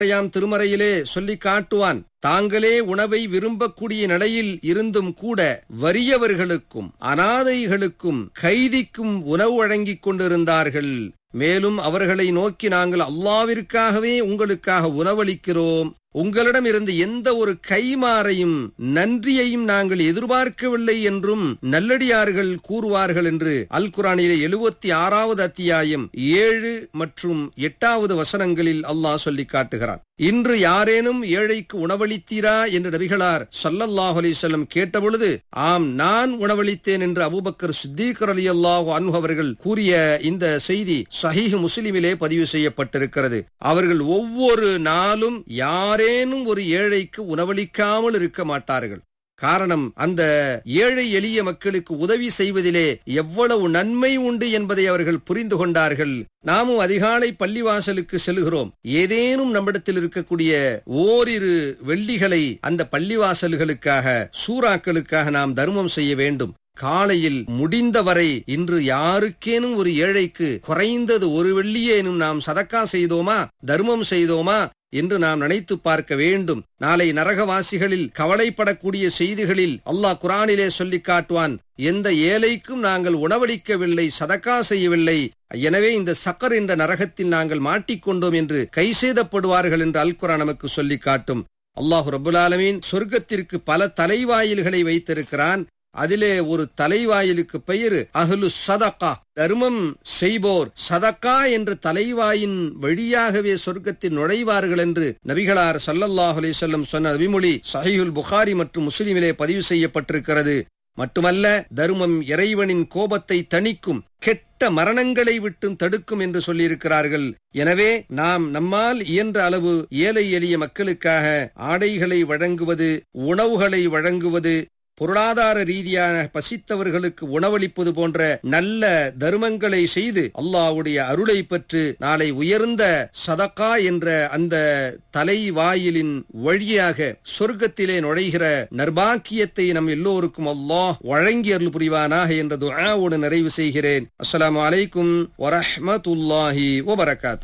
யாம் திருமறையிலே சொல்லி காட்டுவான் தாங்களே உணவை விரும்பக்கூடிய நிலையில் இருந்தும் கூட வறியவர்களுக்கும் அனாதைகளுக்கும் கைதிக்கும் உணவு வழங்கிக் கொண்டிருந்தார்கள் மேலும் அவர்களை நோக்கி நாங்கள் அல்லாவிற்காகவே உங்களுக்காக உணவளிக்கிறோம் உங்களிடம் இருந்து எந்த ஒரு கைமாறையும் நன்றியையும் நாங்கள் எதிர்பார்க்கவில்லை என்றும் நல்லடியார்கள் கூறுவார்கள் என்று அல் குரானிலே எழுபத்தி ஆறாவது அத்தியாயம் ஏழு மற்றும் எட்டாவது வசனங்களில் அல்லாஹ் சொல்லி காட்டுகிறான் இன்று யாரேனும் ஏழைக்கு உணவளித்தீரா என்று நபிகளார் சல்லல்லாஹ் அலிசல்லம் கேட்டபொழுது ஆம் நான் உணவளித்தேன் என்று அபூபக்கர் சித்திகர் அலி அல்லாஹ் அன்ஹு அவர்கள் கூறிய இந்த செய்தி சஹீஹ் முஸ்லிமிலே பதிவு செய்யப்பட்டிருக்கிறது அவர்கள் ஒவ்வொரு நாளும் யாரேனும் ஒரு ஏழைக்கு உணவளிக்காமல் இருக்க மாட்டார்கள் காரணம் அந்த ஏழை எளிய மக்களுக்கு உதவி செய்வதிலே எவ்வளவு நன்மை உண்டு என்பதை அவர்கள் புரிந்து கொண்டார்கள் நாமும் அதிகாலை பள்ளிவாசலுக்கு செல்கிறோம் ஏதேனும் நம்மிடத்தில் இருக்கக்கூடிய ஓரிரு வெள்ளிகளை அந்த பள்ளிவாசல்களுக்காக சூறாக்களுக்காக நாம் தர்மம் செய்ய வேண்டும் காலையில் முடிந்தவரை இன்று யாருக்கேனும் ஒரு ஏழைக்கு குறைந்தது ஒரு வெள்ளியேனும் நாம் சதக்கா செய்தோமா தர்மம் செய்தோமா என்று நாம் நினைத்து பார்க்க வேண்டும் நாளை நரகவாசிகளில் கவலைப்படக்கூடிய செய்திகளில் அல்லாஹ் குரானிலே சொல்லி காட்டுவான் எந்த ஏழைக்கும் நாங்கள் உணவளிக்கவில்லை சதக்கா செய்யவில்லை எனவே இந்த சக்கர் என்ற நரகத்தில் நாங்கள் மாட்டிக்கொண்டோம் என்று கை செய்தப்படுவார்கள் என்று அல் குரான் நமக்கு சொல்லி காட்டும் அல்லாஹு ரபுல்லாலமீன் சொர்க்கத்திற்கு பல தலைவாயில்களை வைத்திருக்கிறான் அதிலே ஒரு தலைவாயிலுக்கு பெயர் அஹ்லு சதக்கா தர்மம் செய்வோர் சதக்கா என்ற தலைவாயின் வழியாகவே சொர்க்கத்தில் நுழைவார்கள் என்று நபிகளார் சல்லல்லாஹ் அலிசல்லம் சொன்ன அபிமொழி சஹீஹுல் புகாரி மற்றும் முஸ்லிமிலே பதிவு செய்யப்பட்டிருக்கிறது மட்டுமல்ல தர்மம் இறைவனின் கோபத்தை தணிக்கும் கெட்ட மரணங்களை விட்டும் தடுக்கும் என்று சொல்லியிருக்கிறார்கள் எனவே நாம் நம்மால் இயன்ற அளவு ஏழை எளிய மக்களுக்காக ஆடைகளை வழங்குவது உணவுகளை வழங்குவது பொருளாதார ரீதியான பசித்தவர்களுக்கு உணவளிப்பது போன்ற நல்ல தர்மங்களை செய்து அல்லாவுடைய அருளை பெற்று நாளை உயர்ந்த சதக்கா என்ற அந்த தலைவாயிலின் வழியாக சொர்க்கத்திலே நுழைகிற நர்பாக்கியத்தை நம் எல்லோருக்கும் அல்லாஹ் வழங்கி அருள் புரிவானாக என்ற துஆவோடு நிறைவு செய்கிறேன் அஸ்ஸலாமு அலைக்கும் வரஹ்மத்துல்லாஹி வபரகாத்து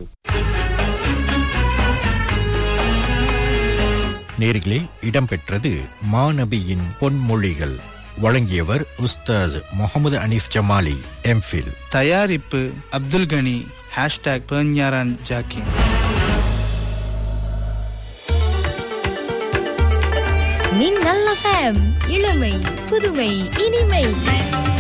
நேரிலே இடம்பெற்றது மாநபியின் பொன்மொழிகள் வழங்கியவர் உஸ்தாத் முகமது அனீஃப் ஜமாலி எம்ஃபில் தயாரிப்பு அப்துல் கனி ஹேஷ்டாக் பேஞ்ஞாரான் ஜாக்கின் மின்னல் எஃப்எம் இளமை புதுமை இனிமை